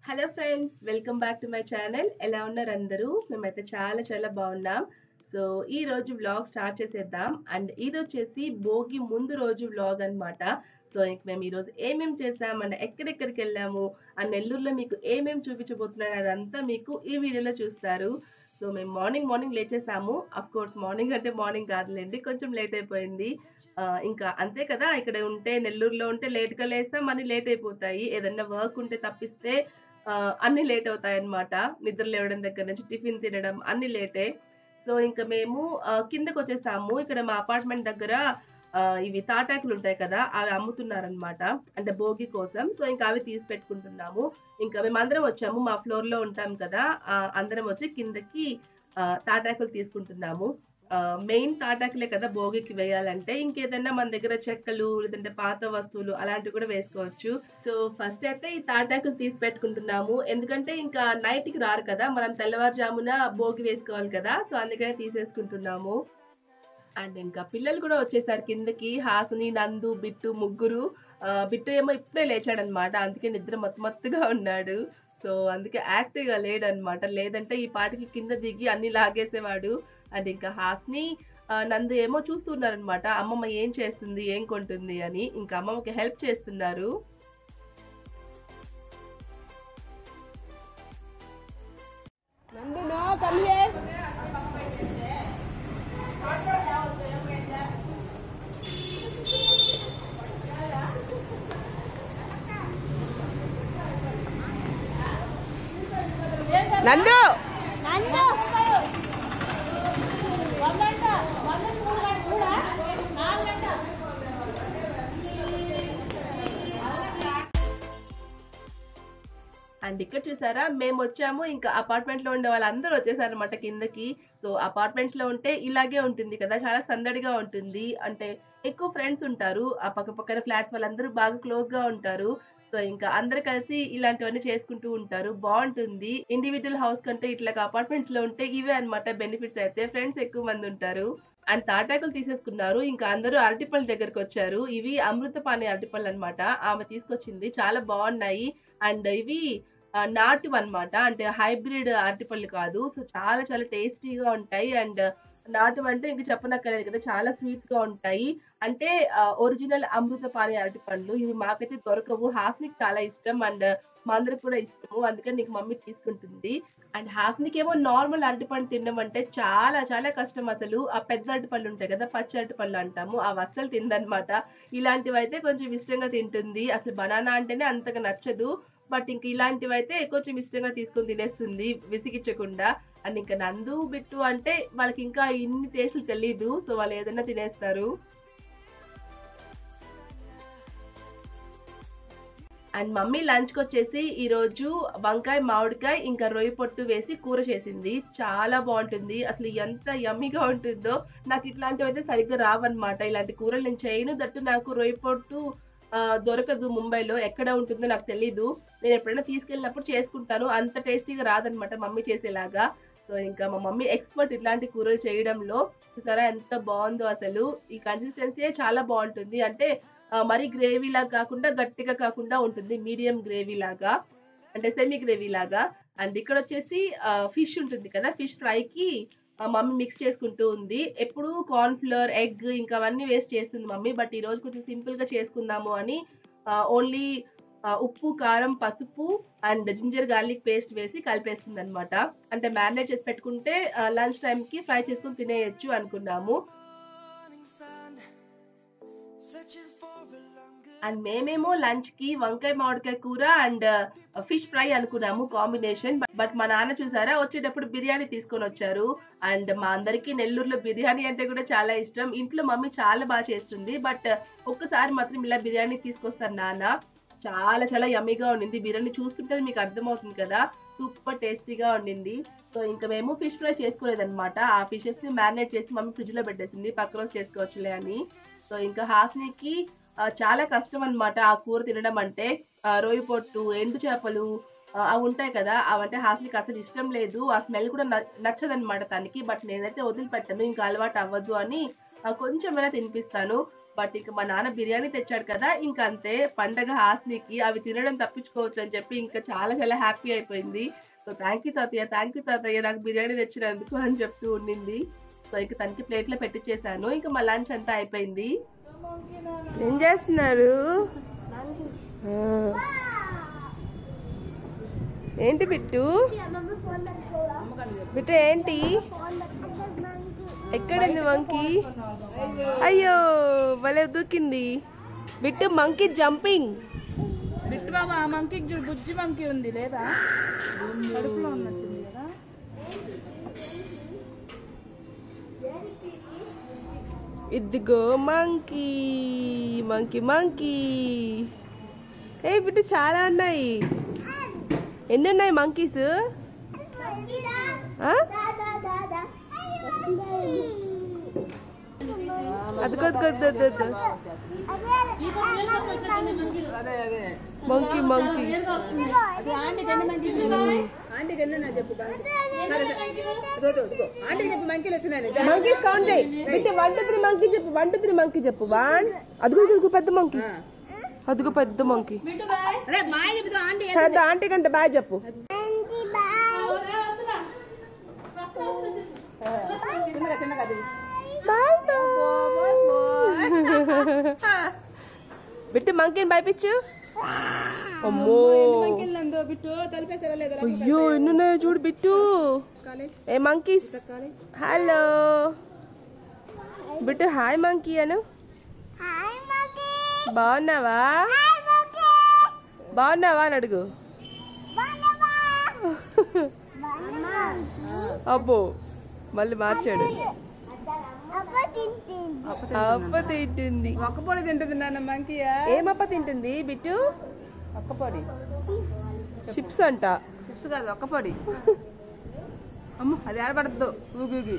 Hello friends welcome back to my channel ఎలా ఉన్నారు అందరూ మేమైతే చాలా చాలా బాగున్నాం సో ఈ రోజు వ్లాగ్ స్టార్ట్ చేసేద్దాం అండ్ ఇది వచ్చేసి భోగి ముందు రోజు వ్లాగ్ అన్నమాట సో ఇంక మేము ఈరోజు ఏమేం చేసాం అండ్ ఎక్కడెక్కడికి వెళ్ళాము అండ్ నెల్లూరులో మీకు ఏమేం చూపించబోతున్నాను అదంతా మీకు ఈ వీడియోలో చూస్తారు సో మేము మార్నింగ్ మార్నింగ్ లేచేసాము అఫ్ కోర్స్ మార్నింగ్ అంటే మార్నింగ్ కాదులేండి కొంచెం లేట్ అయిపోయింది ఆ, ఇంకా అంతే కదా ఇక్కడ ఉంటే నెల్లూరులో ఉంటే లేట్గా లేస్తాం మనీ లేట్ అయిపోతాయి ఏదన్నా వర్క్ ఉంటే తప్పిస్తే ఆ, అన్ని లేట్ అవుతాయి అన్నమాట నిద్ర లేవడం దగ్గర నుంచి టిఫిన్ తినడం అన్ని లేటే సో ఇంకా మేము ఆ, కిందకు వచ్చేసాము ఇక్కడ మా అపార్ట్మెంట్ దగ్గర ఆ, ఇవి తాటాకులు ఉంటాయి కదా అవి అమ్ముతున్నారనమాట అంటే భోగి కోసం సో ఇంకా అవి తీసి పెట్టుకుంటున్నాము ఇంకా మేము అందరం వచ్చాము మా ఫ్లోర్ లో ఉంటాం కదా ఆ, అందరం వచ్చి కిందకి ఆ, తాటాకులు తీసుకుంటున్నాము మెయిన్ తాటాకులే కదా భోగికి వేయాలంటే ఇంకేదైనా మన దగ్గర చెక్కలు లేదంటే పాత వస్తువులు అలాంటివి కూడా వేసుకోవచ్చు సో ఫస్ట్ అయితే ఈ తాటాకులు తీసి పెట్టుకుంటున్నాము ఎందుకంటే ఇంకా నైట్ కి రారు కదా మనం తెల్లవారుజామున భోగి వేసుకోవాలి కదా సో అందుకనే తీసేసుకుంటున్నాము అండ్ ఇంకా పిల్లలు కూడా వచ్చేసారు కిందకి హాసుని నందు బిట్టు ముగ్గురు ఆ, బిట్టు ఏమో ఇప్పుడే లేచాడనమాట అందుకే నిద్ర మత్తు మత్తుగా ఉన్నాడు సో అందుకే యాక్టివ్ గా లేడనమాట లేదంటే ఈ పాటికి కింద దిగి అన్ని లాగేసేవాడు అండ్ ఇంకా హాస్ని ఆ, నందు ఏమో చూస్తున్నారనమాట అమ్మమ్మ ఏం చేస్తుంది ఏం కొంటుంది అని ఇంకా అమ్మమ్మకి హెల్ప్ చేస్తున్నారు నందును తల్లి నందు నందు అండ్ ఇక్కడ చూసారా మేము వచ్చాము ఇంకా అపార్ట్మెంట్ లో ఉండే వాళ్ళందరూ వచ్చేసారు అనమాట కిందకి సో అపార్ట్మెంట్స్ లో ఉంటే ఇలాగే ఉంటుంది కదా చాలా సందడిగా ఉంటుంది అంటే ఎక్కువ ఫ్రెండ్స్ ఉంటారు ఆ పక్క పక్కన ఫ్లాట్స్ వాళ్ళందరూ బాగా క్లోజ్ గా ఉంటారు సో ఇంకా అందరు కలిసి ఇలాంటివన్నీ చేసుకుంటూ ఉంటారు బాగుంటుంది ఇండివిజువల్ హౌస్ కంటే ఇట్లా అపార్ట్మెంట్స్ లో ఉంటే ఇవే అన్నమాట బెనిఫిట్స్ అయితే ఫ్రెండ్స్ ఎక్కువ మంది ఉంటారు అండ్ తాటాకులు తీసేసుకున్నారు ఇంకా అందరూ అరటిపళ్ళ దగ్గరకు వచ్చారు ఇవి అమృతపాణి అరటిపళ్ళు అన్నమాట ఆమె తీసుకొచ్చింది చాలా బాగున్నాయి అండ్ ఇవి ఆ, నాటువి అన్నమాట అంటే హైబ్రిడ్ అరటిపళ్ళు కాదు సో చాలా చాలా టేస్టీగా ఉంటాయి అండ్ నాటువి అంటే ఇంక చెప్పనక్కర్లేదు కదా చాలా స్వీట్ గా ఉంటాయి అంటే ఒరిజినల్ అమృతపాణి అరటి పండ్లు ఇవి మాకైతే దొరకవు హాస్నికి చాలా ఇష్టం అండ్ మా అందరికి కూడా ఇష్టము అందుకని నీకు మమ్మీ తీసుకుంటుంది అండ్ హాస్నికి ఏమో నార్మల్ అరటిపండు తినడం అంటే చాలా చాలా కష్టం అసలు ఆ పెద్ద అరటిపళ్ళు ఉంటాయి కదా పచ్చి అరటిపళ్ళు అంటాము అవి అస్సలు తిందనమాట ఇలాంటివి అయితే కొంచెం ఇష్టంగా తింటుంది అసలు బనానా అంటేనే అంతగా నచ్చదు బట్ ఇంక ఇలాంటివి అయితే కొంచెం ఇష్టంగా తీసుకొని తినేస్తుంది విసిగించకుండా అండ్ ఇంకా నందు బిట్టు అంటే వాళ్ళకి ఇంకా ఇన్ని టేస్ట్లు తెలీదు సో వాళ్ళు ఏదైనా తినేస్తారు అండ్ మమ్మీ లంచ్ కి వచ్చేసి ఈ రోజు వంకాయ మామిడికాయ ఇంకా రొయ్య పొట్టు వేసి కూర చేసింది చాలా బాగుంటుంది అసలు ఎంత యమ్మీగా ఉంటుందో నాకు ఇట్లాంటివి అయితే సరిగ్గా రావన్నమాట ఇలాంటి కూరలు నేను చేయను దట్టు నాకు రొయ్య పొట్టు ఆ, దొరకదు ముంబైలో ఎక్కడ ఉంటుందో నాకు తెలీదు నేను ఎప్పుడైనా తీసుకెళ్ళినప్పుడు చేసుకుంటాను అంత టేస్టీగా రాదనమాట మమ్మీ చేసేలాగా సో ఇంకా మా మమ్మీ ఎక్స్పర్ట్ ఇట్లాంటి కూరలు చేయడంలో చూసారా ఎంత బాగుందో అసలు ఈ కన్సిస్టెన్సీ చాలా బాగుంటుంది అంటే ఆ, మరీ గ్రేవీ లాగా కాకుండా గట్టిగా కాకుండా ఉంటుంది మీడియం గ్రేవీ లాగా అంటే సెమీ గ్రేవీ లాగా అండ్ ఇక్కడ వచ్చేసి ఫిష్ ఉంటుంది కదా ఫిష్ ఫ్రైకి మమ్మీ మిక్స్ చేసుకుంటూ ఉంది ఎప్పుడు కార్న్ ఫ్లోర్ ఎగ్ ఇంకా అవన్నీ వేస్ట్ చేస్తుంది మమ్మీ బట్ ఈ రోజు కొంచెం సింపుల్ గా చేసుకుందాము అని ఓన్లీ ఉప్పు కారం పసుపు అండ్ జింజర్ గార్లిక్ పేస్ట్ వేసి కలిపేస్తుంది అనమాట అంటే మ్యారినేట్ చేసి పెట్టుకుంటే లంచ్ టైం కి ఫ్రై చేసుకుని తినేయచ్చు అనుకున్నాము అండ్ మేమేమో లంచ్ కి వంకాయ మామిడికాయ కూర అండ్ ఫిష్ ఫ్రై అనుకున్నాము కాంబినేషన్ బట్ మా నాన్న చూసారా వచ్చేటప్పుడు బిర్యానీ తీసుకొని వచ్చారు అండ్ మా అందరికి నెల్లూరులో బిర్యానీ అంటే కూడా చాలా ఇష్టం ఇంట్లో మమ్మీ చాలా బాగా చేస్తుంది బట్ ఒక్కసారి మాత్రం ఇలా బిర్యానీ తీసుకొస్తారు నాన్న చాలా చాలా యమ్మీగా ఉండింది బిర్యానీ చూస్తుంటే మీకు అర్థమవుతుంది కదా సూపర్ టేస్టీగా ఉండింది సో ఇంకా మేము ఫిష్ ఫ్రై చేసుకోలేదన్నమాట ఆ ఫిషెస్ ని మ్యారినేట్ చేసి మమ్మీ ఫ్రిడ్జ్ లో పెట్టేసింది పక్క రోజు చేసుకోవచ్చులే అని సో ఇంకా హాస్నికి ఆ, చాలా కష్టం అన్నమాట ఆ కూర తినడం అంటే ఆ, రొయ్య పొట్టు ఎండు చేపలు ఆ, అవి ఉంటాయి కదా అవంటే హాస్నికి అసలు ఇష్టం లేదు ఆ స్మెల్ కూడా నచ్చదన్నమాట తనకి బట్ నేనైతే వదిలిపెట్టాను ఇంకా అలవాటు అవ్వద్దు అని ఆ, కొంచెమైనా తినిపిస్తాను బట్ ఇంకా మా నాన్న బిర్యానీ తెచ్చాడు కదా ఇంకా అంతే పండగ హాస్నికి అవి తినడం తప్పించుకోవచ్చు అని చెప్పి ఇంకా చాలా చాలా హ్యాపీ అయిపోయింది సో థ్యాంక్ యూ తాతయ్య థ్యాంక్ యూ తాతయ్య నాకు బిర్యానీ తెచ్చినందుకు అని చెప్తూ ఉండింది సో ఇంకా తనకి ప్లేట్లో పెట్టించేసాను ఇంకా మా లంచ్ అంతా అయిపోయింది ఏం చేస్తున్నారు ఆ. ఏంటి బిట్టు బిట్టు ఏంటి ఎక్కడుంది మంకీ అయ్యో భలే దూకింది బిట్టు మంకీ జంపింగ్ బిట్టు బాబా ఆ మంకీకి చూడు బుజ్జి మంకీ ఉంది లేదా కడుపులో ఉన్నట్టుంది కదా ఇదిగో మంకీ మంకీ మంకీ ఏ బిట్టు చాలా ఉన్నాయి ఎన్ని ఉన్నాయి మంకీస్ అదిగో అదిగో అదిగో, అదిగో, అదిగో. అదే అదే మంకీ మంకీ అది ఆంటీకి ఎన్ని మంకీస్ ఉన్నాయి ఆంటీకి ఎన్ని ఉన్నాయి చెప్పు బాగా. సరే సరే ఇదిగో, ఇదిగో, ఇదిగో. ఆంటీకి చెప్పు మంకీలు వచ్చినాయి మంకీస్ కౌంట్ చేయి Bittu one two three monkey చెప్పు వన్ టూ త్రీ మంకీ చెప్పు వన్ అదిగో అదిగో పెద్ద మంకీ అదిగో పెద్ద మంకీ అరే మాయ చెబుతా ఆంటీ పెద్ద ఆంటీ కంటే బాయ్ చెప్పు చిన్నగా చిన్నగా అది బాయ్ బిట్టు మంకీని భయపించు అమ్మో మంకీలు నందు బిట్టు తలిపేసారా లేదా అయ్యో ఎన్నున్నాయో చూడు బిట్టు కాలే ఏ మంకీస్ కాలే హలో బిట్టు హాయ్ మంకీ అను బాగున్నావా బాగున్నావా అని అడుగు అబ్బో మళ్ళీ మార్చాడు అప్ప తింటుంది ఒక్క పొడి తింటుంది నాన్న మంకీయా ఏమప్ప తింటుంది బిట్టు ఒక్క పొడి చిప్స్ అంట చిప్స్ కాదు ఒక్క పొడి అమ్మ అది ఆడబడద్దు ఊగి ఊగి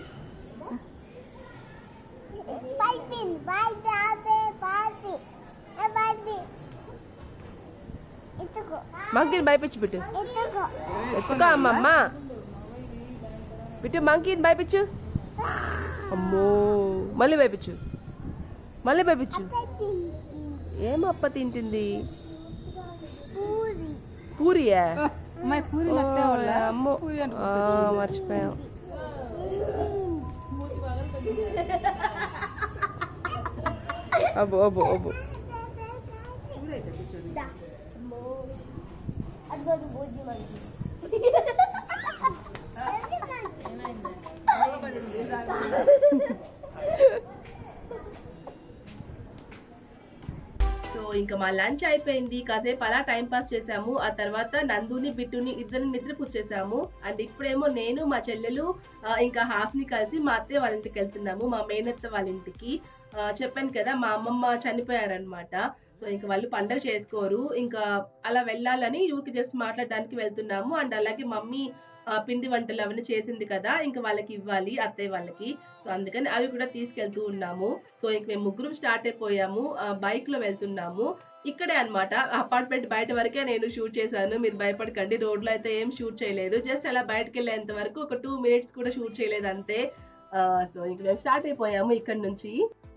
మంకీని భయపించు బిట్టు ఎత్తుకో అమ్మమ్మ బిట్టు మంకీని భయపించు అమ్మో మళ్ళీ భయపించు మళ్ళీ భయపించు ఏమప్ప తింటుంది పూరియా అమ్మాయి పూరి నట్టే వాళ్ళ అమ్మో పూరి అంటే ఆ, మర్చిపోయాం అబ్బో అబ్బో అబ్బో సో ఇంకా మా లంచ్ అయిపోయింది కాసేపు అలా టైం పాస్ చేసాము ఆ తర్వాత నందుని బిట్టుని ఇద్దరిని నిద్రపుచ్చేసాము అండ్ ఇప్పుడేమో నేను మా చెల్లెలు ఆ, ఇంకా హాస్ని కలిసి మా అత్తయ్య వాళ్ళ ఇంటికి వెళ్తున్నాము మా మేనత్త వాళ్ళ ఇంటికి ఆ, చెప్పాను కదా మా అమ్మమ్మ చనిపోయారనమాట సో ఇంకా వాళ్ళు పండగ చేసుకోరు ఇంకా అలా వెళ్ళాలని ఊరికి జస్ట్ మాట్లాడడానికి వెళ్తున్నాము అండ్ అలాగే మమ్మీ ఆ, పిండి వంటలు అవన్నీ చేసింది కదా ఇంకా వాళ్ళకి ఇవ్వాలి అత్తయ్య వాళ్ళకి సో అందుకని అవి కూడా తీసుకెళ్తూ ఉన్నాము సో ఇంక మేము ముగ్గురం స్టార్ట్ అయిపోయాము బైక్ లో వెళ్తున్నాము ఇక్కడే అన్నమాట అపార్ట్మెంట్ బయట వరకే నేను షూట్ చేశాను మీరు భయపడకండి రోడ్ లో అయితే ఏం షూట్ చేయలేదు జస్ట్ అలా బయటకు వెళ్ళేంత వరకు ఒక టూ మినిట్స్ కూడా షూట్ చేయలేదు అంతే సో ఇంక మేము స్టార్ట్ అయిపోయాము ఇక్కడ నుంచి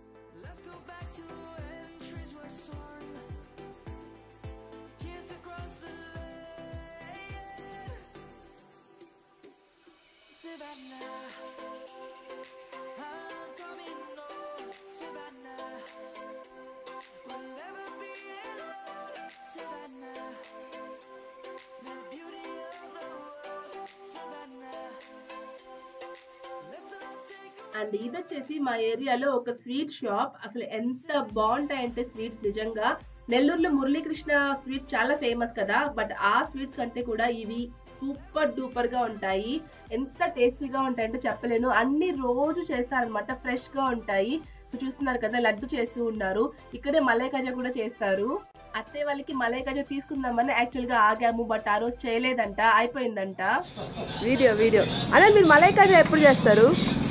అండ్ ఇది వచ్చేసి మా ఏరియాలో ఒక స్వీట్ షాప్ అసలు ఎంత బాగుంటాయంటే స్వీట్స్ నిజంగా నెల్లూరులో మురళీకృష్ణ స్వీట్స్ చాలా ఫేమస్ కదా బట్ ఆ స్వీట్స్ కంటే కూడా ఇవి సూపర్ డూపర్ గా ఉంటాయి ఎంత టేస్టీగా ఉంటాయంటే చెప్పలేను అన్ని రోజు చేస్తారనమాట ఫ్రెష్ గా ఉంటాయి సో చూస్తున్నారు కదా లడ్డు చేస్తూ ఉన్నారు ఇక్కడే మలై కాజా కూడా చేస్తారు అత్తయ్య వాళ్ళకి మలై కాజా తీసుకుందామని యాక్చువల్ గా ఆగాము బట్ ఆ రోజు చేయలేదంట అయిపోయిందంట వీడియో వీడియో అదే మీరు మలై కాజా ఎప్పుడు చేస్తారు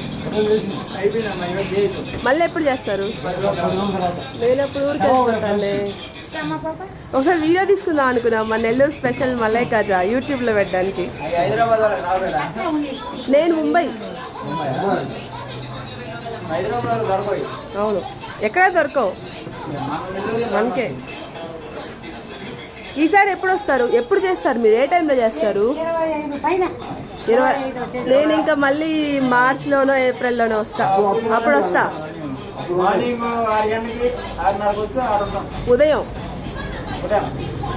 మళ్ళీ ఎప్పుడు చేస్తారు నేను ఎప్పుడు ఊరికి వెళ్ళిపోతానులే. ఒకసారి వీడియో తీసుకుందాం అనుకున్నాం మా నెల్లూరు స్పెషల్ మలై కాజా యూట్యూబ్ లో పెట్టడానికి హైదరాబాద్ వాళ్ళకి రావలేదా నేను ముంబై హైదరాబాద్ వాళ్ళు దొరకవు అవును ఎక్కడ దొరకవు మనకే ఈసారి ఎప్పుడు వస్తారు ఎప్పుడు చేస్తారు మీరు ఏ టైంలో చేస్తారు ఇరవై ఐదు పైన ఇరవై నేను ఇంకా మళ్ళీ మార్చ్లోనో ఏప్రిల్లోనో వస్తా అప్పుడు వస్తా మార్నింగ్ ఆరు గంటలకి ఆరున్నరకు వస్తే ఆరు ఉంటాం ఉదయం ఉదయం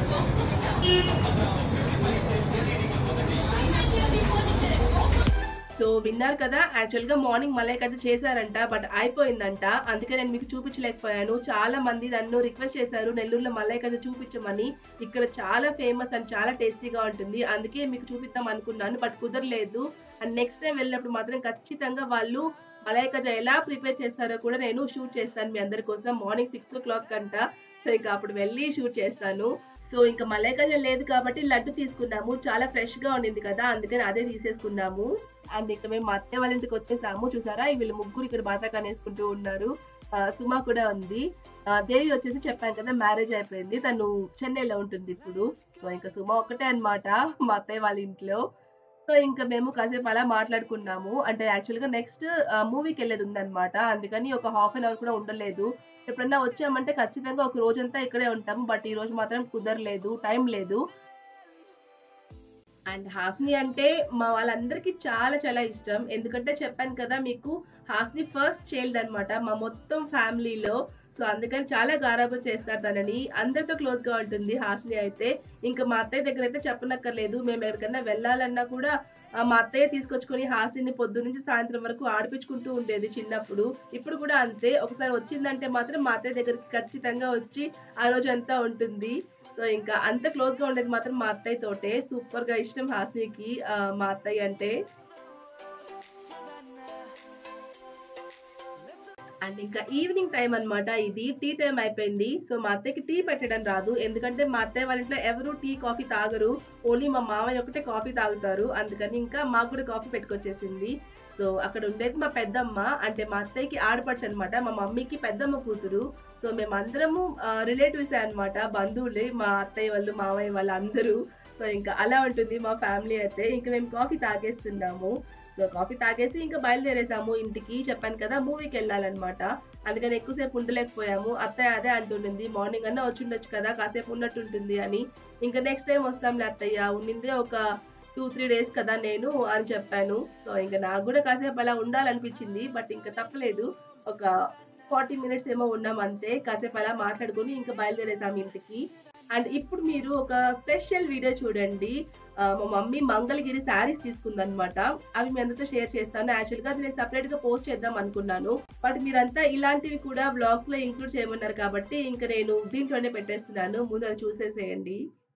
సో విన్నారు కదా యాక్చువల్ గా మార్నింగ్ మలైక్ అయితే చేశారంట బట్ అయిపోయిందంట అందుకే నేను మీకు చూపించలేకపోయాను చాలా మంది నన్ను రిక్వెస్ట్ చేశారు నెల్లూరులో మలైక్ అయితే చూపించమని ఇక్కడ చాలా ఫేమస్ అండ్ చాలా టేస్టీగా ఉంటుంది అందుకే మీకు చూపిద్దాం అనుకున్నాను బట్ కుదరలేదు అండ్ నెక్స్ట్ టైం వెళ్ళినప్పుడు మాత్రం ఖచ్చితంగా వాళ్ళు మలైకజ ఎలా ప్రిపేర్ చేస్తారో కూడా నేను షూట్ చేస్తాను మీ అందరి కోసం మార్నింగ్ సిక్స్ ఓ క్లాక్ కంట సో ఇంకా అప్పుడు వెళ్ళి షూట్ చేస్తాను సో ఇంకా మలైకజ లేదు కాబట్టి లడ్డు తీసుకున్నాము చాలా ఫ్రెష్ గా ఉండింది కదా అందుకని అదే తీసేసుకున్నాము అండ్ ఇంకా మేము మా అత్తయ్య వాళ్ళ ఇంటికి వచ్చేసాము చూసారా వీళ్ళు ముగ్గురు ఇక్కడ బాతాకాన్ వేసుకుంటూ ఉన్నారు ఆ, సుమ కూడా ఉంది ఆ, దేవి వచ్చేసి చెప్పాను కదా మ్యారేజ్ అయిపోయింది తను చెన్నైలో ఉంటుంది ఇప్పుడు సో ఇంకా సుమ ఒక్కటే అన్నమాట మా అత్తయ్య వాళ్ళ ఇంట్లో సో ఇంకా మేము కాసేపు అలా మాట్లాడుకున్నాము అంటే యాక్చువల్గా నెక్స్ట్ మూవీకి వెళ్ళేది ఉందన్నమాట అందుకని ఒక హాఫ్ అన్ అవర్ కూడా ఉండలేదు ఎప్పుడన్నా వచ్చామంటే ఖచ్చితంగా ఒక రోజంతా ఇక్కడే ఉంటాము బట్ ఈ రోజు మాత్రం కుదరలేదు టైం లేదు అండ్ హాస్ని అంటే మా వాళ్ళందరికీ చాలా చాలా ఇష్టం ఎందుకంటే చెప్పాను కదా మీకు హాస్ని ఫస్ట్ చైల్డ్ అన్నమాట మా మొత్తం ఫ్యామిలీలో సో అందుకని చాలా గారాబం చేస్తారు తనని అందరితో క్లోజ్ గా ఉంటుంది హాస్ని అయితే ఇంకా మా అత్తయ్య దగ్గర అయితే చెప్పనక్కర్లేదు మేము ఎక్కడికైనా వెళ్ళాలన్నా కూడా ఆ, మా అత్తయ్య తీసుకొచ్చుకొని హాస్ని పొద్దు నుంచి సాయంత్రం వరకు ఆడిపించుకుంటూ ఉండేది చిన్నప్పుడు ఇప్పుడు కూడా అంతే ఒకసారి వచ్చిందంటే మాత్రం మా అత్తయ్య దగ్గరికి ఖచ్చితంగా వచ్చి ఆ రోజు అంతా ఉంటుంది సో ఇంకా అంత క్లోజ్ గా ఉండేది మాత్రం మా అత్తయ్య తోటే సూపర్ గా ఇష్టం హాస్నికి ఆ, మా అత్తయ్య అంటే అండ్ ఇంకా ఈవినింగ్ టైం అన్నమాట ఇది టీ టైం అయిపోయింది సో మా అత్తయ్యకి టీ పెట్టడం రాదు ఎందుకంటే మా అత్తయ్య వాళ్ళ ఇంట్లో ఎవరు టీ కాఫీ తాగరు ఓన్లీ మా మామయ్య ఒకటే కాఫీ తాగుతారు అందుకని ఇంకా మాకు కూడా కాఫీ పెట్టుకొచ్చేసింది సో అక్కడ ఉండేది మా పెద్దమ్మ అంటే మా అత్తయ్యకి ఆడపడుచు అనమాట మా మమ్మీకి పెద్దమ్మ కూతురు సో మేమందరము రిలేటివ్స్ అన్నమాట బంధువులే మా అత్తయ్య వాళ్ళు మామయ్య వాళ్ళు అందరూ సో ఇంకా అలా ఉంటుంది మా ఫ్యామిలీ అయితే ఇంకా మేము కాఫీ తాగేస్తున్నాము సో కాఫీ తాగేసి ఇంకా బయలుదేరేసాము ఇంటికి చెప్పాను కదా మూవీకి వెళ్ళాలన్నమాట అందుకని ఎక్కువసేపు ఉండలేకపోయాము అత్తయ్య అదే అంటుండింది మార్నింగ్ అన్నా వచ్చి ఉండొచ్చు కదా కాసేపు ఉన్నట్టుంటుంది అని ఇంకా నెక్స్ట్ టైం వస్తాంలే అత్తయ్య ఉండిందే ఒక టూ త్రీ డేస్ కదా నేను అని చెప్పాను సో ఇంకా నాకు కూడా కాసేపు అలా ఉండాలనిపించింది బట్ ఇంకా తప్పలేదు ఒక ఫార్టీ మినిట్స్ ఏమో ఉన్నాం అంతే కాసేపు అలా మాట్లాడుకుని ఇంకా బయలుదేరేసాం ఇంటికి అండ్ ఇప్పుడు మీరు ఒక స్పెషల్ వీడియో చూడండి ఆ, మా మమ్మీ మంగళగిరి శారీస్ తీసుకుందనమాట అవి మీ అందరితో షేర్ చేస్తాను యాక్చువల్ గా అది నేను సపరేట్ గా పోస్ట్ చేద్దాం అనుకున్నాను బట్ మీరంతా ఇలాంటివి కూడా బ్లాగ్స్ లో ఇంక్లూడ్ చేయమన్నారు కాబట్టి ఇంకా నేను దీంట్లోనే పెట్టేస్తున్నాను ముందు అది చూసేసేయండి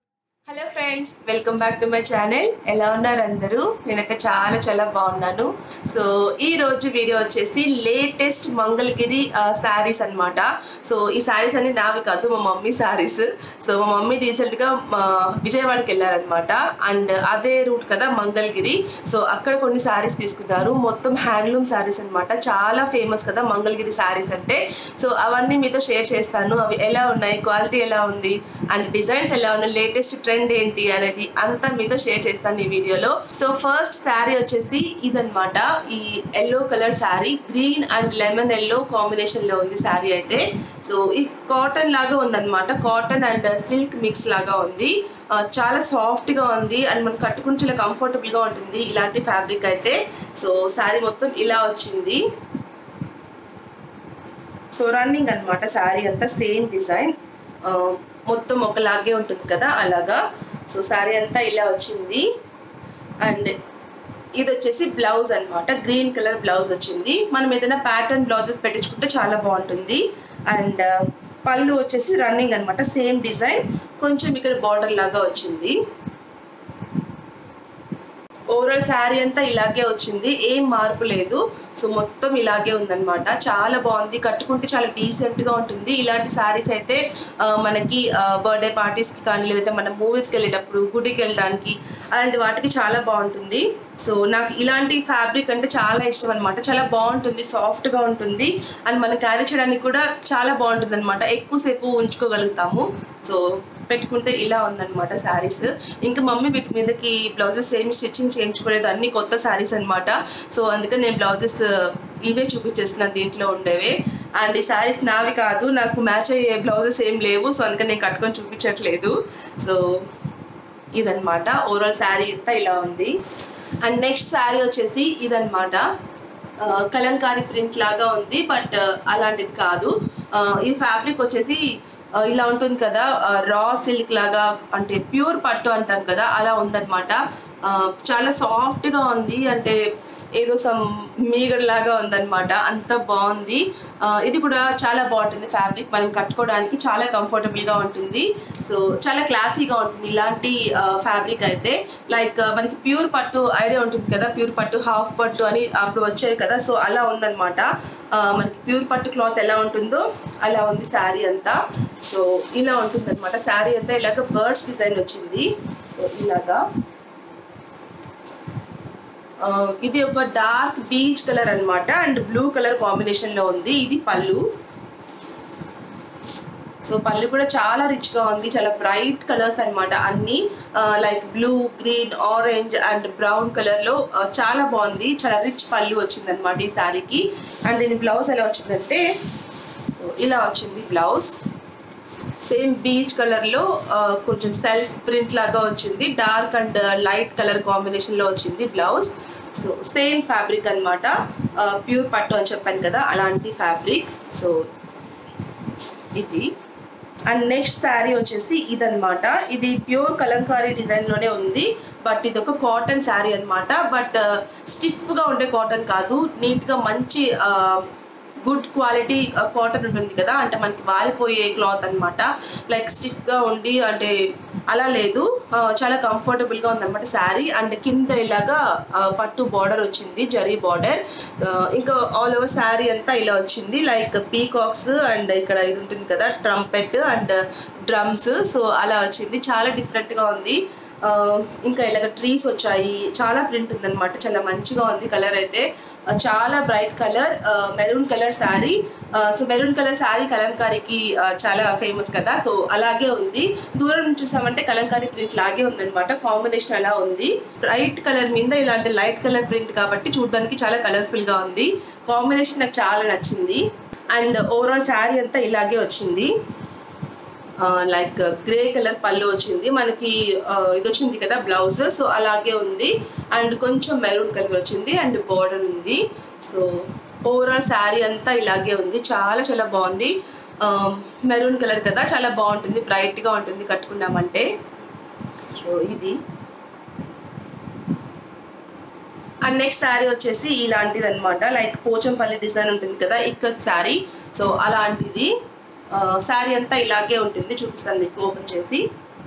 hello friends welcome back to my channel ఎలా ఉన్నారు అందరూ నేనైతే చాలా చాలా బాగున్నాను సో ఈ రోజు వీడియో వచ్చేసి లేటెస్ట్ మంగళగిరి శారీస్ అన్నమాట సో ఈ శారీస్ అన్ని నావి కాదు మా మమ్మీ శారీస్ సో మా మమ్మీ రీసెంట్గా మా విజయవాడకి వెళ్ళారనమాట అండ్ అదే రూట్ కదా మంగళగిరి సో అక్కడ కొన్ని శారీస్ తీసుకున్నారు మొత్తం హ్యాండ్లూమ్ శారీస్ అన్నమాట చాలా ఫేమస్ కదా మంగళగిరి శారీస్ అంటే సో అవన్నీ మీతో షేర్ చేస్తాను అవి ఎలా ఉన్నాయి క్వాలిటీ ఎలా ఉంది అండ్ డిజైన్స్ ఎలా ఉన్నాయి లేటెస్ట్ ట్రెండ్ ఏంటి అనేది అంతా మీతో షేర్ చేస్తాను ఈ వీడియోలో సో ఫస్ట్ శారీ వచ్చేసి ఇదన్నమాట ఈ yellow colour sari green and lemon yellow combination లో ఉంది శారీ అయితే సో ఈ కాటన్ లాగా ఉందన్నమాట కాటన్ అండ్ సిల్క్ మిక్స్ లాగా ఉంది ఆ, చాలా సాఫ్ట్ గా ఉంది అండ్ మనం కట్టుకుని చాలా కంఫర్టబుల్ గా ఉంటుంది ఇలాంటి ఫ్యాబ్రిక్ అయితే సో శారీ మొత్తం ఇలా వచ్చింది సో రన్నింగ్ అన్నమాట శారీ అంతా సేమ్ డిజైన్ మొత్తం ఒకలాగే ఉంటుంది కదా అలాగా సో శారీ అంతా ఇలా వచ్చింది అండ్ ఇది వచ్చేసి బ్లౌజ్ అన్నమాట గ్రీన్ కలర్ బ్లౌజ్ వచ్చింది మనం ఏదైనా ప్యాటర్న్ బ్లౌజెస్ పెట్టించుకుంటే చాలా బాగుంటుంది అండ్ పళ్ళు వచ్చేసి రన్నింగ్ అన్నమాట సేమ్ డిజైన్ కొంచెం ఇక్కడ బార్డర్ లాగా వచ్చింది ఓవరాల్ శారీ అంతా ఇలాగే వచ్చింది ఏం మార్పు లేదు సో మొత్తం ఇలాగే ఉందన్నమాట చాలా బాగుంది కట్టుకుంటే చాలా డీసెంట్ గా ఉంటుంది ఇలాంటి శారీస్ అయితే ఆ, మనకి బర్త్డే పార్టీస్ కి కానీ లేదంటే మనం మూవీస్ కి వెళ్ళేటప్పుడు గుడికి వెళ్ళడానికి అలాంటి వాటికి చాలా బాగుంటుంది సో నాకు ఇలాంటి ఫ్యాబ్రిక్ అంటే చాలా ఇష్టం అనమాట చాలా బాగుంటుంది సాఫ్ట్ గా ఉంటుంది అండ్ మనం క్యారీ చేయడానికి కూడా చాలా బాగుంటుంది అనమాట ఎక్కువసేపు ఉంచుకోగలుగుతాము సో పెట్టుకుంటే ఇలా ఉందన్నమాట శారీస్ ఇంకా మమ్మీ వీటి మీదకి బ్లౌజెస్ ఏమి స్టిచ్చింగ్ చేయించుకోలేదు అన్ని కొత్త శారీస్ అన్నమాట సో అందుకని నేను బ్లౌజెస్ ఇవే చూపించేస్తున్నాను దీంట్లో ఉండేవే అండ్ ఈ శారీస్ నావి కాదు నాకు మ్యాచ్ అయ్యే బ్లౌజెస్ ఏం లేవు సో అందుకని నేను కట్టుకొని చూపించట్లేదు సో ఇదన్నమాట ఓవరాల్ శారీ అంతా ఇలా ఉంది అండ్ నెక్స్ట్ శారీ వచ్చేసి ఇదన్నమాట ఆ, కలంకారీ ప్రింట్ లాగా ఉంది బట్ అలాంటిది కాదు ఆ, ఈ ఫ్యాబ్రిక్ వచ్చేసి ఆ, ఇలా ఉంటుంది కదా రా సిల్క్ లాగా అంటే ప్యూర్ పట్టు అంటాం కదా అలా ఉందన్నమాట ఆ, చాలా సాఫ్ట్గా ఉంది అంటే ఏదో సమ్ మీగడ లాగా ఉందన్నమాట అంత బాగుంది ఆ, ఇది కూడా చాలా బాగుంటుంది ఫ్యాబ్రిక్ మనం కట్టుకోవడానికి చాలా కంఫర్టబుల్గా ఉంటుంది సో చాలా క్లాసీగా ఉంటుంది ఇలాంటి ఫ్యాబ్రిక్ అయితే లైక్ మనకి ప్యూర్ పట్టు ఐడియా ఉంటుంది కదా ప్యూర్ పట్టు హాఫ్ పట్టు అని అప్పుడు వచ్చాయి కదా సో అలా ఉందన్నమాట ఆ, మనకి ప్యూర్ పట్టు క్లాత్ ఎలా ఉంటుందో అలా ఉంది శారీ అంతా సో ఇలా ఉంటుంది అనమాట శారీ అంతా ఇలాగ బర్డ్స్ డిజైన్ వచ్చింది సో ఇలాగా ఆ, ఇది ఒక డార్క్ బీచ్ కలర్ అన్నమాట అండ్ బ్లూ కలర్ కాంబినేషన్ లో ఉంది ఇది పళ్ళు సో పళ్ళు కూడా చాలా రిచ్ గా ఉంది చాలా బ్రైట్ కలర్స్ అన్నమాట అన్ని like blue green orange and brown colour లో ఆ, చాలా బాగుంది చాలా రిచ్ పళ్ళు వచ్చింది అనమాట ఈ శారీకి అండ్ దీని బ్లౌజ్ ఎలా వచ్చిందంటే సో ఇలా వచ్చింది బ్లౌజ్ సేమ్ బీచ్ కలర్ లో ఆ, కొంచెం సెల్ఫ్ ప్రింట్ లాగా వచ్చింది dark and light colour combination లో వచ్చింది బ్లౌజ్ సో సేమ్ ఫ్యాబ్రిక్ అనమాట ప్యూర్ పట్టు అని చెప్పాను కదా అలాంటి ఫ్యాబ్రిక్ సో ఇది అండ్ నెక్స్ట్ శారీ వచ్చేసి ఇదన్నమాట ఇది ప్యూర్ కలంకారీ డిజైన్ లోనే ఉంది బట్ ఇది ఒక కాటన్ శారీ అనమాట బట్ స్టిఫ్ గా ఉండే కాటన్ కాదు నీట్ గా మంచి గుడ్ క్వాలిటీ కాటన్ ఉంటుంది కదా అంటే మనకి వాలిపోయే క్లాత్ అన్నమాట లైక్ స్టిఫ్ గా ఉండి అంటే అలా లేదు ఆ, చాలా కంఫర్టబుల్ గా ఉందన్నమాట శారీ అండ్ కింద ఇలాగా ఆ, పట్టు బార్డర్ వచ్చింది జరీ బార్డర్ ఇంకా ఆల్ ఓవర్ శారీ అంతా ఇలా వచ్చింది లైక్ పీకాక్స్ అండ్ ఇక్కడ ఇది ఉంటుంది కదా ట్రంపెట్ అండ్ డ్రమ్స్ సో అలా వచ్చింది చాలా డిఫరెంట్ గా ఉంది ఆ, ఇంకా ఇలాగ ట్రీస్ వచ్చాయి చాలా ప్రింట్ ఉందన్నమాట చాలా మంచిగా ఉంది కలర్ అయితే ఆ, చాలా bright colour maroon colour sari so maroon colour sari కలంకారీకి ఆ, చాలా ఫేమస్ కదా సో అలాగే ఉంది దూరం నుంచి చూసామంటే కలంకారీ ప్రింట్ లాగే ఉందన్నమాట కాంబినేషన్ అలా ఉంది బ్రైట్ కలర్ మీద ఇలాంటి లైట్ కలర్ ప్రింట్ కాబట్టి చూడడానికి చాలా కలర్ఫుల్ గా ఉంది కాంబినేషన్ నాకు చాలా నచ్చింది అండ్ ఓవరాల్ శారీ అంతా ఇలాగే వచ్చింది లైక్ గ్రే కలర్ పళ్ళు వచ్చింది మనకి ఆ, ఇది వచ్చింది కదా బ్లౌజ్ సో అలాగే ఉంది అండ్ కొంచెం మెరూన్ కలర్ వచ్చింది అండ్ బార్డర్ ఉంది సో ఓవరాల్ శారీ అంతా ఇలాగే ఉంది చాలా చాలా బాగుంది మెరూన్ కలర్ కదా చాలా బాగుంటుంది బ్రైట్ గా ఉంటుంది కట్టుకున్నామంటే సో ఇది అండ్ నెక్స్ట్ శారీ వచ్చేసి ఇలాంటిది అనమాట లైక్ పోచంపల్లి డిజైన్ ఉంటుంది కదా ఇక్కత్ శారీ సో అలాంటిది శారీ అంతా ఇలాగే ఉంటుంది చూపిస్తాను మీకు ఓపెన్ చేసి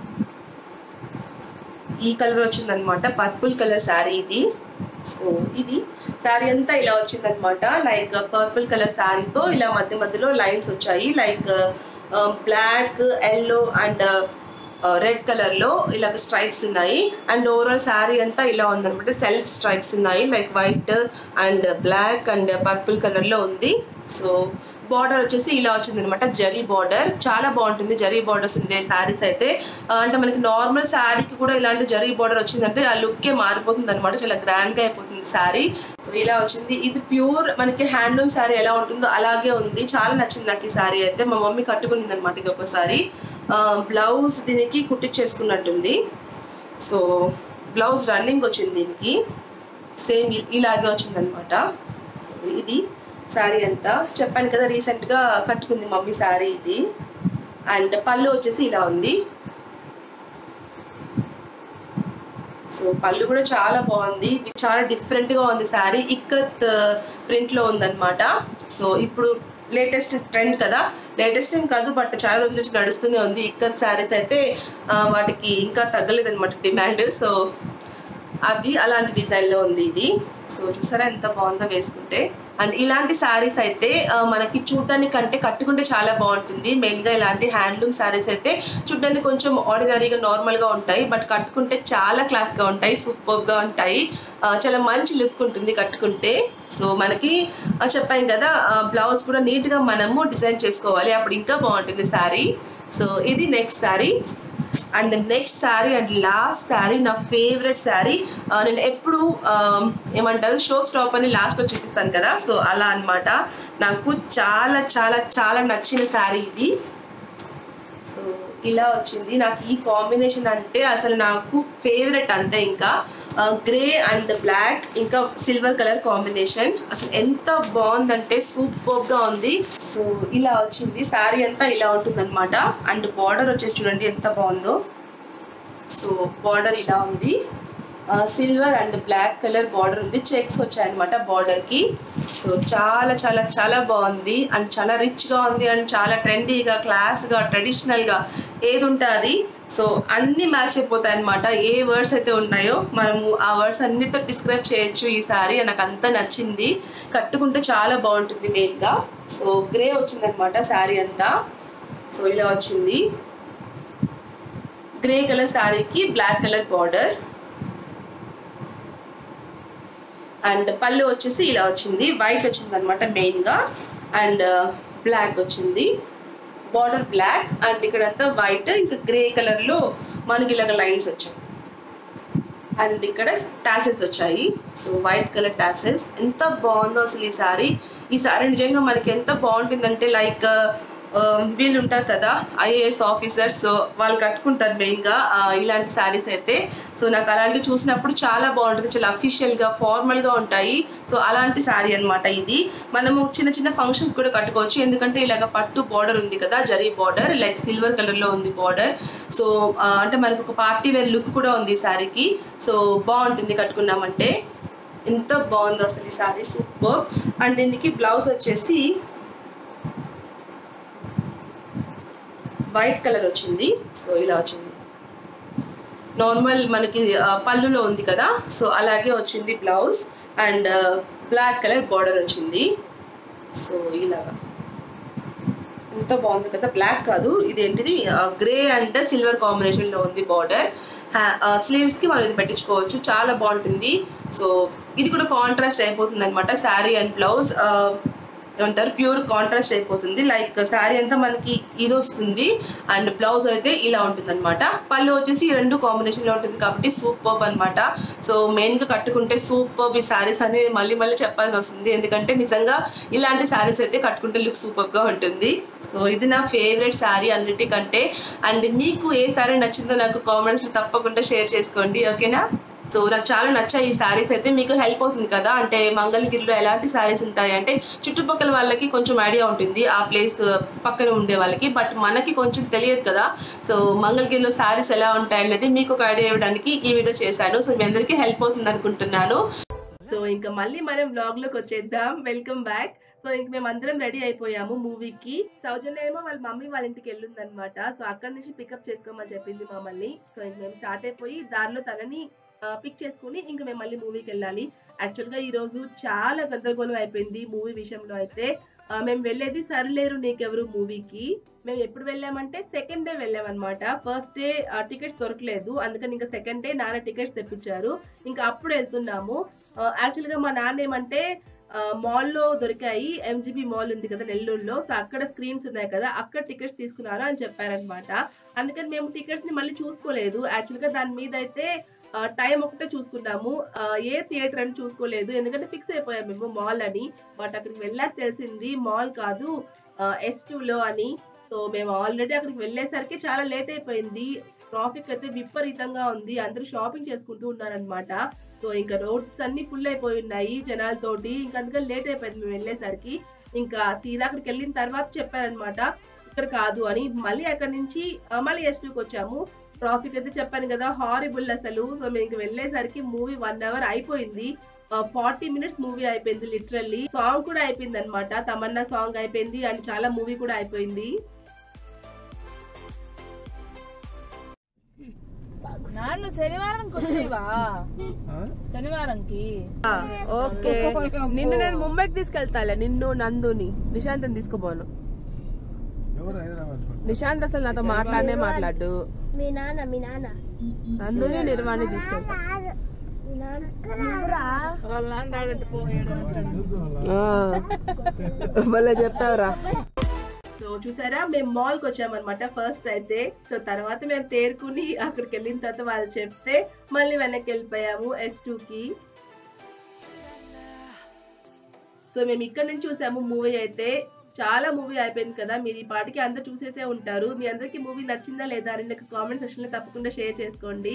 ఈ కలర్ వచ్చిందనమాట పర్పుల్ కలర్ శారీ ఇది సో ఇది శారీ అంతా ఇలా వచ్చిందనమాట లైక్ పర్పుల్ కలర్ శారీతో ఇలా మధ్య మధ్యలో లైన్స్ వచ్చాయి like black yellow and red colour లో ఇలాగ స్ట్రైప్స్ ఉన్నాయి అండ్ ఓవరాల్ శారీ అంతా ఇలా ఉందన్నమాట సెల్ఫ్ స్ట్రైప్స్ ఉన్నాయి like white and black and purple colour లో ఉంది సో బార్డర్ వచ్చేసి ఇలా వచ్చింది అనమాట జరీ బార్డర్ చాలా బాగుంటుంది జరీ బార్డర్స్ ఉండే శారీస్ అయితే ఆ, అంటే మనకి నార్మల్ శారీకి కూడా ఇలాంటి జరీ బార్డర్ వచ్చిందంటే ఆ లుక్కే మారిపోతుంది అనమాట చాలా గ్రాండ్ గా అయిపోతుంది శారీ సో ఇలా వచ్చింది ఇది ప్యూర్ మనకి హ్యాండ్లూమ్ శారీ ఎలా ఉంటుందో అలాగే ఉంది చాలా నచ్చింది నాకు ఈ శారీ అయితే మా మమ్మీ కట్టుకునింది అనమాట ఇది ఒకసారి బ్లౌజ్ దీనికి కుట్టించేసుకున్నట్టుంది సో బ్లౌజ్ రన్నింగ్ వచ్చింది దీనికి సేమ్ ఇలాగే వచ్చిందనమాట ఇది శారీ అంతా చెప్పాను కదా రీసెంట్గా కట్టుకుంది మమ్మీ శారీ ఇది అండ్ పళ్ళు వచ్చేసి ఇలా ఉంది సో పళ్ళు కూడా చాలా బాగుంది ఇది చాలా డిఫరెంట్ గా ఉంది శారీ ఇక్కత్ ప్రింట్ లో ఉందన్నమాట సో ఇప్పుడు లేటెస్ట్ ట్రెండ్ కదా లేటెస్ట్ ఏం కాదు బట్ చాలా రోజుల నుంచి నడుస్తూనే ఉంది ఇక్కత్ శారీస్ అయితే ఆ, వాటికి ఇంకా తగ్గలేదు అనమాట డిమాండ్ సో అది అలాంటి డిజైన్ లో ఉంది ఇది సో చూసారా ఎంత బాగుందో వేసుకుంటే అండ్ ఇలాంటి శారీస్ అయితే ఆ, మనకి చూడడానికి కంటే కట్టుకుంటే చాలా బాగుంటుంది మెయిన్ గా ఇలాంటి హ్యాండ్లూమ్ శారీస్ అయితే చూడడానికి కొంచెం ఆర్డినరీగా నార్మల్ గా ఉంటాయి బట్ కట్టుకుంటే చాలా క్లాస్ గా ఉంటాయి సూపర్ గా ఉంటాయి ఆ, చాలా మంచి లుక్ ఉంటుంది కట్టుకుంటే సో మనకి ఆ, చెప్పాను కదా బ్లౌజ్ కూడా నీట్ గా మనము డిజైన్ చేసుకోవాలి అప్పుడు ఇంకా బాగుంటుంది శారీ సో ఇది next sari and next sari and last sari నా ఫేవరెట్ శారీ నేను ఎప్పుడు ఆ, ఏమంటారు షో స్టాప్ అని లాస్ట్లో చూపిస్తాను కదా సో అలా అన్నమాట నాకు చాలా చాలా చాలా నచ్చిన శారీ ఇది సో ఇలా వచ్చింది నాకు ఈ కాంబినేషన్ అంటే అసలు నాకు ఫేవరెట్ అంతే ఇంకా గ్రే అండ్ బ్లాక్ ఇంకా సిల్వర్ కలర్ కాంబినేషన్ అసలు ఎంత బాగుందంటే సూపర్ గా ఉంది సో ఇలా వచ్చింది శారీ అంతా ఇలా ఉంటుంది అనమాట అండ్ బార్డర్ వచ్చేసి చూడండి ఎంత బాగుందో సో బార్డర్ ఇలా ఉంది silver and black colour border ఉంది చెక్స్ వచ్చాయన్నమాట బార్డర్ కి సో చాలా చాలా చాలా బాగుంది అండ్ చాలా రిచ్ గా ఉంది అండ్ చాలా ట్రెండీగా క్లాస్ గా ట్రెడిషనల్ గా ఏది ఉంటుంది సో అన్ని మ్యాచ్ అయిపోతాయి అనమాట ఏ వర్డ్స్ అయితే ఉన్నాయో మనము ఆ వర్డ్స్ అన్నిటితో డిస్క్రైబ్ చేయొచ్చు ఈ సారీ నాకు అంత నచ్చింది కట్టుకుంటే చాలా బాగుంటుంది మెయిన్ గా సో గ్రే వచ్చిందనమాట శారీ అంతా సో ఇలా వచ్చింది గ్రే కలర్ శారీకి బ్లాక్ కలర్ బార్డర్ అండ్ పళ్ళు వచ్చేసి ఇలా వచ్చింది వైట్ వచ్చింది అనమాట మెయిన్గా అండ్ బ్లాక్ వచ్చింది బార్డర్ బ్లాక్ అండ్ ఇక్కడంతా వైట్ ఇంకా గ్రే కలర్లో మనకి ఇలాగ లైన్స్ వచ్చాయి అండ్ ఇక్కడ టాసెస్ వచ్చాయి సో వైట్ కలర్ టాసెస్ ఎంత బాగుందో అసలు ఈ సారీ ఈ సారీ నిజంగా మనకి ఎంత బాగుంటుందంటే లైక్ వీళ్ళు ఉంటారు కదా ఐఏఎస్ ఆఫీసర్స్ సో వాళ్ళు కట్టుకుంటారు మెయిన్గా ఇలాంటి శారీస్ అయితే సో నాకు అలాంటివి చూసినప్పుడు చాలా బాగుంటుంది చాలా అఫీషియల్గా ఫార్మల్గా ఉంటాయి సో అలాంటి శారీ అన్నమాట ఇది మనము చిన్న చిన్న ఫంక్షన్స్ కూడా కట్టుకోవచ్చు ఎందుకంటే ఇలాగ పట్టు బార్డర్ ఉంది కదా జరీ బార్డర్ లైక్ సిల్వర్ కలర్లో ఉంది బార్డర్ సో ఆ, అంటే మనకు ఒక పార్టీ వేర్ లుక్ కూడా ఉంది ఈ శారీకి సో బాగుంటుంది కట్టుకున్నామంటే ఎంత బాగుందో అసలు ఈ శారీ సూపర్ అండ్ దీనికి బ్లౌజ్ వచ్చేసి వైట్ కలర్ వచ్చింది సో ఇలా వచ్చింది నార్మల్ మనకి ఆ, పళ్ళులో ఉంది కదా సో అలాగే వచ్చింది blouse and black colour border వచ్చింది సో ఇలాగా ఎంత బాగుంది కదా బ్లాక్ కాదు ఇది ఏంటిది గ్రే అండ్ సిల్వర్ కాంబినేషన్ లో ఉంది బార్డర్ స్లీవ్స్ కి మనం ఇది పెట్టించుకోవచ్చు చాలా బాగుంటుంది సో ఇది కూడా కాంట్రాస్ట్ అయిపోతుంది అనమాట శారీ అండ్ బ్లౌజ్ ఏమంటారు ప్యూర్ కాంట్రాస్ట్ అయిపోతుంది లైక్ శారీ అంతా మనకి ఇది వస్తుంది అండ్ బ్లౌజ్ అయితే ఇలా ఉంటుంది అనమాట పళ్ళు వచ్చేసి ఈ రెండు కాంబినేషన్ లో ఉంటుంది కాబట్టి సూపర్ అనమాట సో మెయిన్ గా కట్టుకుంటే సూపర్ ఈ శారీస్ అని మళ్ళీ మళ్ళీ చెప్పాల్సి వస్తుంది ఎందుకంటే నిజంగా ఇలాంటి శారీస్ అయితే కట్టుకుంటే లుక్ సూపర్ గా ఉంటుంది సో ఇది నా ఫేవరెట్ శారీ అన్నిటికంటే అండ్ మీకు ఏ శారీ నచ్చిందో నాకు కామెంట్స్ తప్పకుండా షేర్ చేసుకోండి ఓకేనా సో నాకు చాలా నచ్చాయి ఈ శారీస్ అయితే మీకు హెల్ప్ అవుతుంది కదా అంటే మంగళగిరిలో ఎలాంటి శారీస్ ఉంటాయి అంటే చుట్టుపక్కల వాళ్ళకి కొంచెం ఐడియా ఉంటుంది ఆ ప్లేస్ పక్కన ఉండే వాళ్ళకి బట్ మనకి కొంచెం తెలియదు కదా సో మంగళగిరిలో శారీస్ ఎలా ఉంటాయి అనేది మీకు ఒక ఐడియా ఇవ్వడానికి ఈ వీడియో చేశాను సో మీ అందరికీ హెల్ప్ అవుతుంది అనుకుంటున్నాను సో ఇంకా మళ్ళీ మనం వ్లాగ్ లోకి వచ్చేద్దాం వెల్కమ్ బ్యాక్ సో ఇంక మేము అందరం రెడీ అయిపోయాము మూవీకి సౌజన్య ఏమో వాళ్ళ మమ్మీ వాళ్ళ ఇంటికి వెళ్ళింది అనమాట సో అక్కడ నుంచి పికప్ చేసుకోమని చెప్పింది మమ్మల్ని సో ఇంక మేము స్టార్ట్ అయిపోయి దారిలో తనని పిక్ చేసుకుని ఇంక మేము మళ్ళీ మూవీకి వెళ్ళాలి యాక్చువల్ గా ఈ రోజు చాలా గందరగోళం అయిపోయింది మూవీ విషయంలో అయితే ఆ, మేము వెళ్ళేది సరిలేరు నీకెవరు మూవీకి మేము ఎప్పుడు వెళ్ళామంటే సెకండ్ డే వెళ్ళామన్నమాట ఫస్ట్ డే టికెట్స్ దొరకలేదు అందుకని ఇంకా సెకండ్ డే నాన్న టికెట్స్ తెప్పించారు ఇంకా అప్పుడు వెళ్తున్నాము యాక్చువల్ గా మా నాన్న ఏమంటే మాల్ లో దొరికాయి ఎంజీబీ మాల్ ఉంది కదా నెల్లూరులో సో అక్కడ స్క్రీన్స్ ఉన్నాయి కదా అక్కడ టికెట్స్ తీసుకున్నాను అని చెప్పారనమాట అందుకని మేము టికెట్స్ ని మళ్ళీ చూసుకోలేదు యాక్చువల్ గా దాని మీద అయితే టైం ఒకటే చూసుకున్నాము ఆ, ఏ థియేటర్ అని చూసుకోలేదు ఎందుకంటే ఫిక్స్ అయిపోయాం మేము మాల్ అని బట్ అక్కడికి వెళ్ళాక తెలిసింది మాల్ కాదు ఎస్ లో అని సో మేము ఆల్రెడీ అక్కడికి వెళ్ళేసరికి చాలా లేట్ అయిపోయింది ట్రాఫిక్ అయితే విపరీతంగా ఉంది అందరూ షాపింగ్ చేసుకుంటూ ఉన్నారనమాట సో ఇంకా రోడ్స్ అన్ని ఫుల్ అయిపోయి ఉన్నాయి జనాలతోటి ఇంకా అందుకని లేట్ అయిపోయింది మేము వెళ్ళేసరికి ఇంకా తీరా అక్కడికి వెళ్ళిన తర్వాత చెప్పారనమాట ఇక్కడ కాదు అని మళ్ళీ అక్కడి నుంచి ఆ, మళ్ళీ ఎస్టూకి వచ్చాము ట్రాఫిక్ అయితే చెప్పాను కదా హారిబుల్ అసలు సో మేము ఇంక వెళ్ళేసరికి మూవీ వన్ అవర్ అయిపోయింది ఫార్టీ మినిట్స్ మూవీ అయిపోయింది లిటరల్లీ సాంగ్ కూడా అయిపోయింది అనమాట తమన్నా సాంగ్ అయిపోయింది అండ్ చాలా మూవీ కూడా అయిపోయింది నాన్న శనివారంకి వచ్చేవా శనివారంకి ఓకే నిన్ను నేను ముంబైకి తీసుకెళ్తాలే నిన్ను నందుని నిశాంత్ తీసుకోపోను ఎవరు హైదరాబాద్ నిశాంత్ అసలు నాతో మాట్లాడనే మాట్లాడు మీ నాన్న మీ నాన్న నందుని నిర్వాణి తీసుకెళ్తా మీ నాన్న వాళ్ళ నాన్న రాడంటే పోయాడు ఆ. భలే చెప్తావురా సో చూసారా మేము మాల్ కి వచ్చామన్నమాట ఫస్ట్ అయితే సో తర్వాత మేము తేరుకుని అక్కడికి వెళ్ళిన తర్వాత వాళ్ళు చెప్తే మళ్ళీ వెనక్కి వెళ్ళిపోయాము ఎస్ టూ కి సో మేము ఇక్కడ నుంచి చూసాము మూవీ అయితే చాలా మూవీ అయిపోయింది కదా మీరు ఈ పాటికి అందరు చూసేసే ఉంటారు మీ అందరికి మూవీ నచ్చిందా లేదా అని నాకు కామెంట్ సెక్షన్ లో తప్పకుండా షేర్ చేసుకోండి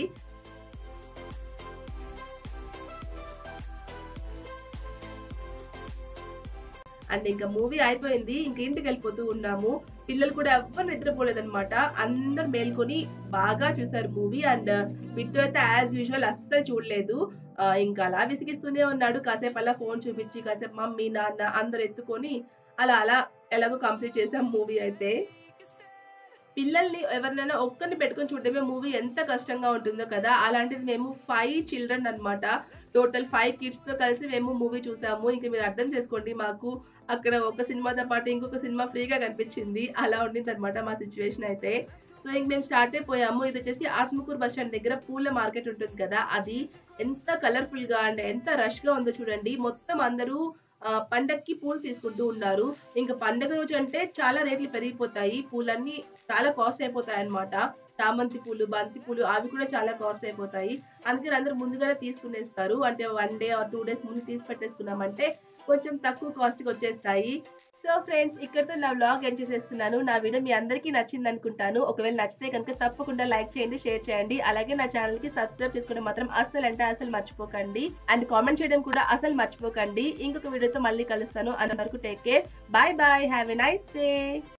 అండ్ ఇంకా మూవీ అయిపోయింది ఇంక ఇంటికి వెళ్ళిపోతూ ఉన్నాము పిల్లలు కూడా ఎవ్వరు నిద్రపోలేదన్నమాట అందరు మేల్కొని బాగా చూసారు మూవీ అండ్ బిట్టు అయితే యాజ్ యూజువల్ అస్సలు చూడలేదు ఆ, ఇంకా అలా విసిగిస్తూనే ఉన్నాడు కాసేపు అలా ఫోన్ చూపించి కాసేపు మమ్మీ నాన్న అందరు ఎత్తుకొని అలా అలా ఎలాగో కంప్లీట్ చేసాం మూవీ అయితే పిల్లల్ని ఎవరినైనా ఒక్కరిని పెట్టుకొని చూడడమే మూవీ ఎంత కష్టంగా ఉంటుందో కదా అలాంటిది మేము ఫైవ్ చిల్డ్రన్ అన్నమాట టోటల్ ఫైవ్ కిడ్స్ తో కలిసి మేము మూవీ చూసాము ఇంకా మీరు అర్థం చేసుకోండి మాకు అక్కడ ఒక సినిమాతో పాటు ఇంకొక సినిమా ఫ్రీగా కనిపించింది అలా ఉండింది అనమాట మా సిచ్యువేషన్ అయితే సో ఇంక మేము స్టార్ట్ అయిపోయాము ఇది వచ్చేసి ఆత్మకూరు బస్ స్టాండ్ దగ్గర పూల మార్కెట్ ఉంటుంది కదా అది ఎంత కలర్ఫుల్ గా అండ్ ఎంత రష్ గా ఉందో చూడండి మొత్తం అందరూ ఆ, పండక్కి పూలు తీసుకుంటూ ఉన్నారు ఇంకా పండగ రోజు అంటే చాలా రేట్లు పెరిగిపోతాయి పూలన్నీ చాలా కాస్ట్ అయిపోతాయి అన్నమాట చామంతి పూలు బంతి పూలు అవి కూడా చాలా కాస్ట్ అయిపోతాయి అందుకని అందరూ ముందుగానే తీసుకునేస్తారు అంటే one day or two days ముందు తీసి పెట్టేసుకున్నామంటే కొంచెం తక్కువ కాస్ట్కి వచ్చేస్తాయి సో ఫ్రెండ్స్ ఇక్కడితో నా వ్లాగ్ ఎండ్ చేసేస్తున్నాను నా వీడియో మీ అందరికీ నచ్చింది అనుకుంటాను ఒకవేళ నచ్చితే కనుక తప్పకుండా లైక్ చేయండి షేర్ చేయండి అలాగే నా ఛానల్ కి సబ్స్క్రైబ్ చేసుకోవడం మాత్రం అస్సలు అంటే అసలు మర్చిపోకండి అండ్ కామెంట్ చేయడం కూడా అసలు మర్చిపోకండి ఇంకొక వీడియోతో మళ్ళీ కలుస్తాను అంతవరకు take care bye bye have a nice day